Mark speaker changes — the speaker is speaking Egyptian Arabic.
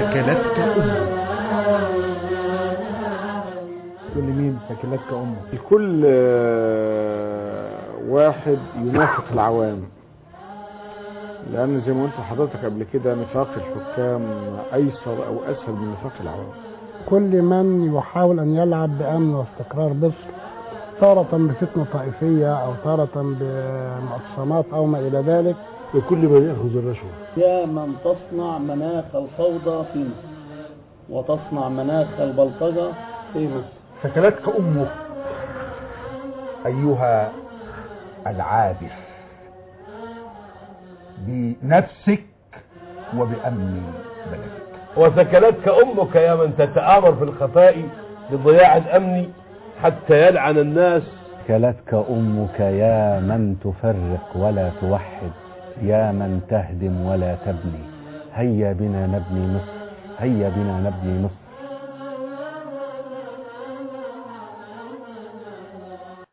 Speaker 1: ثكلتك أمك
Speaker 2: كل مين ثكلتك امك
Speaker 3: الكل آه، واحد ينافق العوام لأن زي ما قلت لحضرتك قبل كده نفاق الحكام أيسر أو أسهل من نفاق العوام
Speaker 2: كل من يحاول ان يلعب بامن واستقرار مصر تارة بفتنة طائفية أو تارة بمعتصمات أو ما إلى ذلك
Speaker 3: وكل من يأخذ الرشوة
Speaker 4: يا من تصنع مناخ الفوضى في مصر وتصنع مناخ البلطجة في مصر
Speaker 1: ثكلتك أمك أيها العابث بنفسك وبأمن بلدك
Speaker 5: وثكلتك أمك يا من تتآمر في الخفاء لضياع الأمن حتى يلعن الناس
Speaker 6: كلتك أمك يا من تفرق ولا توحد يا من تهدم ولا تبني هيا بنا نبني مصر هيا بنا نبني مصر